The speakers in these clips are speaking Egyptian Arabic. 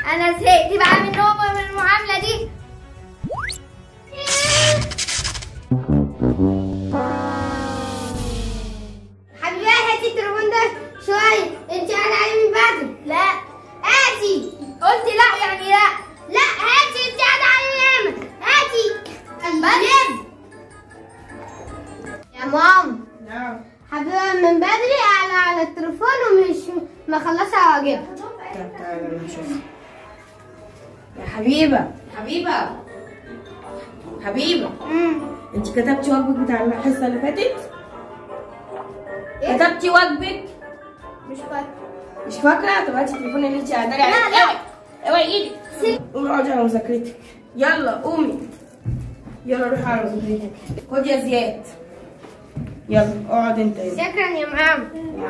انا زهقت بقى منهم ومن المعامله دي حبيبي هاتي التليفون ده شويه انت قاعده عليه من بدري لا هاتي قلت لا يعني لا لا هاتي انت قاعده عليه ياما هاتي بدري يا مام نعم حبيبي من بدري قاعده على التليفون ومش مخلصه واجبها طب تعالى انا اشوف يا حبيبه حبيبه حبيبه انت كتبتي واجبك بتاع الحصه اللي فاتت إيه؟ كتبتي واجبك مش فاكره مش فاكره طب هاتي التليفون اللي انت قاعده عليه لا، لا. اوعي اوعي ايدك قومي اقعدي على مذاكرتك يلا قومي يلا روحي على مذاكرتك خد يا زياد يلا اقعد انت هنا شكرا يا مام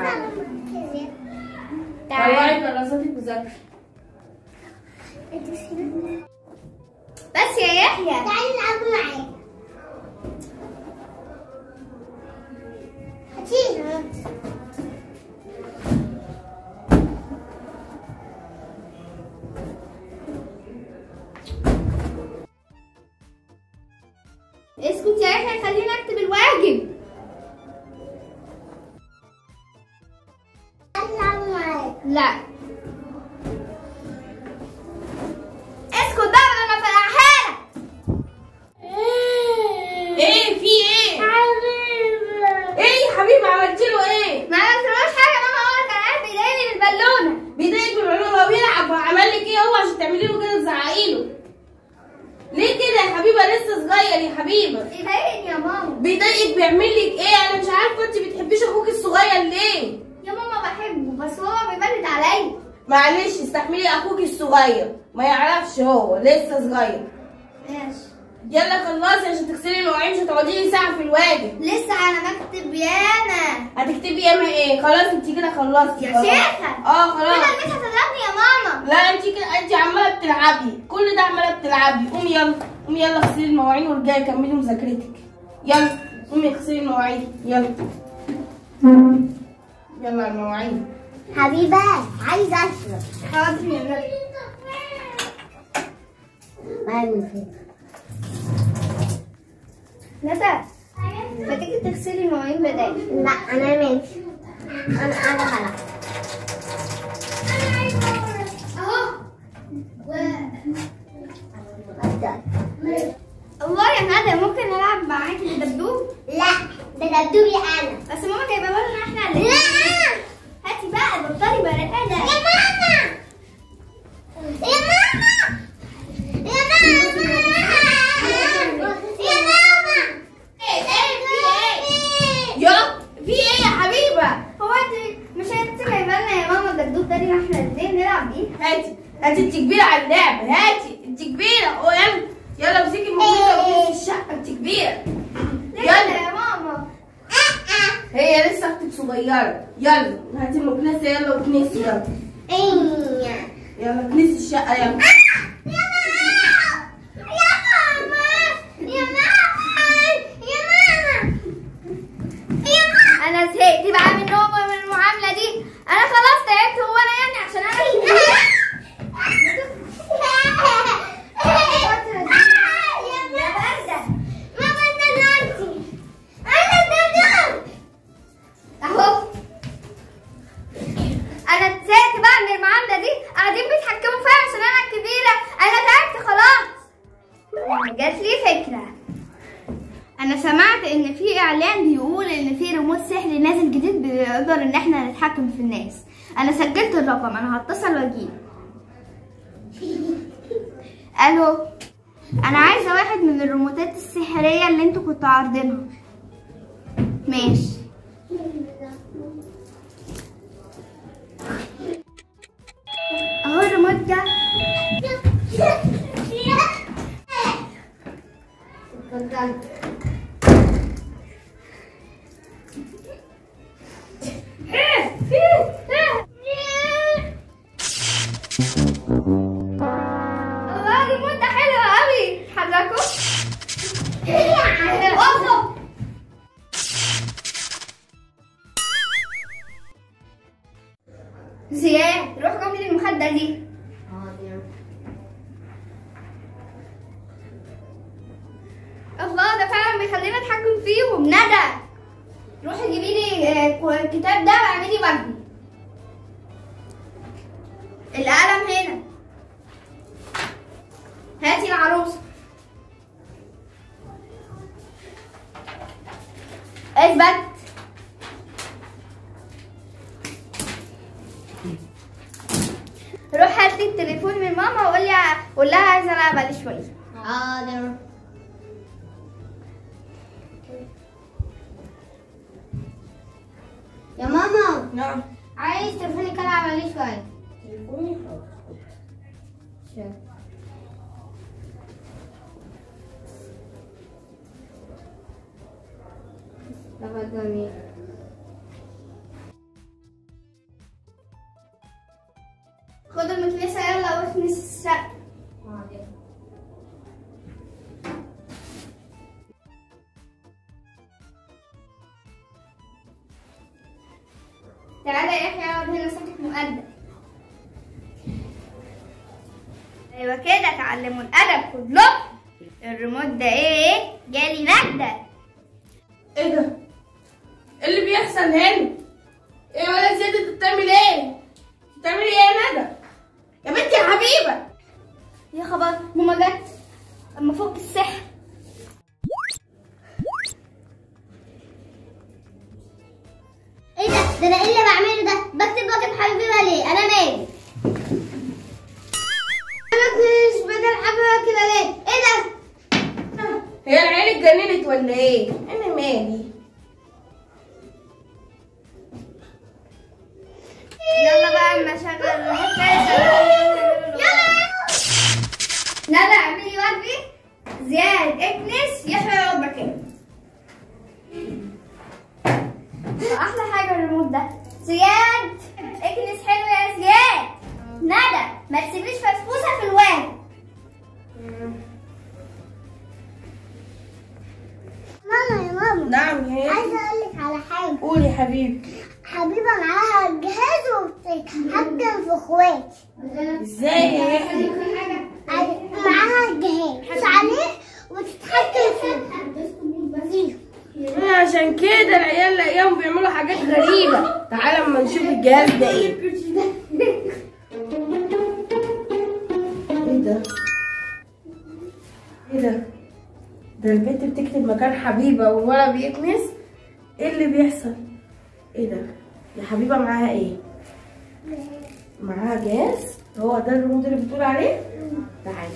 طلعي كراساتك وذاكري بس يا يحيى تعالي نلعب معايا هاتيها اسكت يا يحيى خليني اكتب الواجب لا اسكت بقى بدل ما افرقعها لك ايه في ايه ايه يا حبيبي عملت له ايه ما عملتلوش حاجه ماما هو كان قاعد بيضايقني بالبالونه بيضايقك بالعلوم هو بيلعب وعمل لك ايه هو عشان تعملي له كده تزعقي له ليه كده يا حبيبه لسه صغير يا حبيبه بيضايقني يا ماما بيضايقك بيعمل لك ايه انا مش عارفه انت بتحبيش اخوك الصغير ليه يا ماما بحبه بس هو بيبرد عليا معلش استحملي اخوك الصغير ما يعرفش هو لسه صغير ماشي يلا خلصي عشان تغسلي المواعين مش هتقعدي لي ساعه في الواجب لسه انا بكتب يانا هتكتبي ياما ايه خلاص انت كده خلصتي يا خلاص. شيخة. اه كده خلاص الميس هتضربني يا ماما لا انت كده انت عماله بتلعبي كل ده عماله بتلعبي قومي يلا قومي يلا اغسلي المواعين وارجعي كملي مذاكرتك يلا قومي اغسلي المواعين يلا يلا على المواعين حبيبة عايزة اشرب حاضر يا نبي ندى ما تيجي تغسلي المواعين بدالي لا انا ماشي انا انا هلعب اهو الله يا ندى ممكن العب معاكي بدبدوب لا ده دبدوبي انا بس ماما جايبه لنا احنا لا هاتي بقى بطلي برقاده يا ماما يا ماما يا ماما يا ماما ايه ايه في ايه يا في ايه يا حبيبه هو انت مش انت جايبه لنا يا ماما الدبدوب ده اللي احنا الاثنين نلعب بيه هاتي هاتي انت كبيره على اللعب هاتي انت كبيره ويلا يلا امسكي الموبايل وامسكي الشقه انت كبيره ليه يلا. كده يا ماما هي لسه اختك صغيره يلا هاتي المكنسه يلا وكنسي يلا ايه يلا كنسي الشقه يلا انا زهقت بقى منهم ومن المعامله دي انا خلاص تعبت هو انا يعني عشان انا يا باردة ماما استنانتي انا استنانتي اهو انا زهقت بقى من المعامله دي قاعدين بيتحكموا فيا عشان انا الكبيره انا تعبت خلاص جات لي فكره انا سمعت ان في اعلان بيقول ان في ريموت سحري نازل جديد بيقدر ان احنا نتحكم في الناس انا سجلت الرقم انا هتصل واجيب الو انا عايزه واحد من الريموتات السحريه اللي انتوا كنتوا عارضينها ماشي اهو الريموت ده اتفضل الله الريموت ده حلو قوي حركه وقفوا زياد روح كمل المخدة دي بيخليني اتحكم فيهم ندى روحي جيبي لي آه، الكتاب ده واعملي واجبي القلم هنا هاتي العروسه اثبت روح هات لي التليفون من ماما وقول لي قول لها عايزه العب عليه شويه حاضر يا ماما نعم عايز تليفونك العب عليه شويه تليفوني لغايه جميل خد المكنسه يلا واكنس السقف حاضر تعالى يا يحيى اقعد هنا صوتك مؤدب ايوه كده اتعلموا الادب كلكم الريموت ده ايه جالي نجده ايه ده؟ ايه اللي بيحصل هنا؟ ايه ولا زيادة انت بتعمل ايه؟ بتعملي ايه يا ندى؟ يا بنتي يا حبيبة يا خبر ماما جت اما فك السحر ايه ده ده انا ايه اللي بعمله ده بكتب بكتب حبيبي ليه انا مالي انا مش بدل حبيبي كده ليه ايه ده هي العيال اتجننت ولا ايه؟ انا مالي يلا بقى اما اشغل الريموت يلا ندى اعملي واجبي زياد اكنس يحيى يقعد مكانه احلى حاجه الريموت ده زياد اكنس حلو يا زياد ندى ما تسيبليش فسفوسه في الواجب ماما يا ماما نعم يا عايزه اقول لك على حاجه قولي يا حبيبي حبيبه معاها جهاز وبتتحكم في اخواتي ازاي يا يحيى؟ معاها جهاز عليه وتتحكم فيه ما عشان كده العيال الايام بيعملوا حاجات غريبة تعالى اما نشوف الجهاز ده ايه ايه ده؟ ايه ده؟ ده البنت بتكتب مكان حبيبة والولد بيكنس ايه اللي بيحصل؟ ايه ده؟ يا حبيبة معاها ايه؟ معاها جهاز هو ده الريموت اللي بتقول عليه؟ تعالى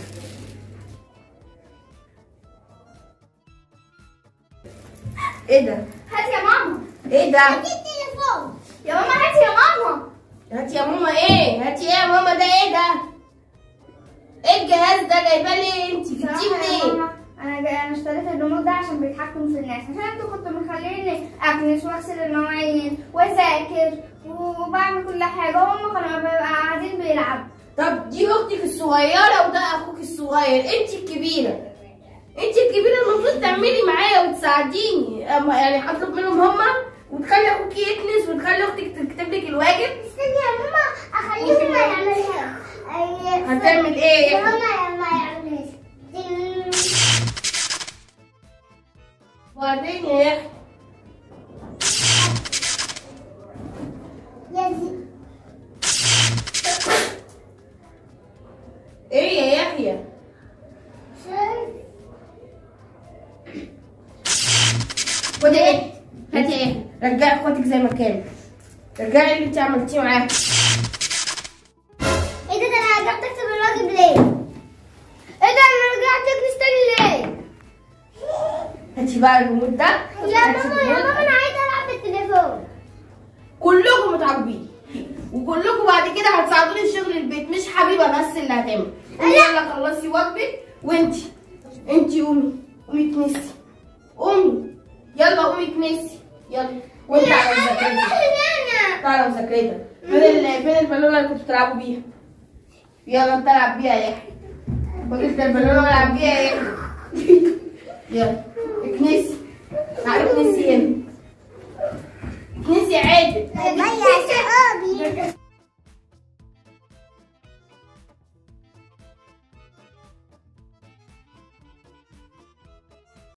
ايه ده؟ هات يا ماما ايه ده؟ التليفون يا ماما هات يا ماما هاتي يا ماما ايه؟ هاتي ايه يا ماما ده ايه ده؟ ايه الجهاز ده جايباه ليه انت؟ جبتيه بصراحة يا منين؟ ماما، انا جاي انا اشتريت الريموت ده عشان بيتحكم في الناس عشان انتوا كنتوا مخليني اكنس واغسل المواعين واذاكر وبعمل كل حاجه وهم كانوا بيبقى قاعدين بيلعبوا طب دي اختك الصغيرة وده اخوك الصغير انت الكبيرة انت الكبيرة المفروض تعملي معايا وتساعديني اما يعني هطلب منهم هما وتخلي اخوك يكنس وتخلي اختك تكتب لك الواجب استني يا ماما اخليهم يعملوها هتعمل ايه؟ هما ما يعملوهاش وبعدين يا يحيى يا زي ايه يا يحيى؟ خدي ايه؟ هاتي ايه؟ رجعي اخواتك زي ما كانوا رجعي اللي انت عملتيه معاهم ايه ده ده انا رجعت اكتب الواجب ليه؟ ايه ده انا رجعت اكنس تاني ليه؟ هاتي بقى الريموت ده يا ماما يا ماما انا عايزه العب بالتليفون كلكم متعاقبين وكلكم بعد كده هتساعدوني في شغل البيت مش حبيبه بس اللي هتعمل قومي يلا خلصي واجبك وانتي انتي قومي قومي كنسي قومي يلا قومي كنسي يلا وانت على مذاكرتك تعالى مذاكرتك فين ال- فين البالونه اللي كنتوا بتلعبوا بيها يلا انت العب بيها يا يحيى باجي البالونه والعب بيها يا يحيى يلا اكنسي تعالي كنسي هنا كنسي عادل يا صحابي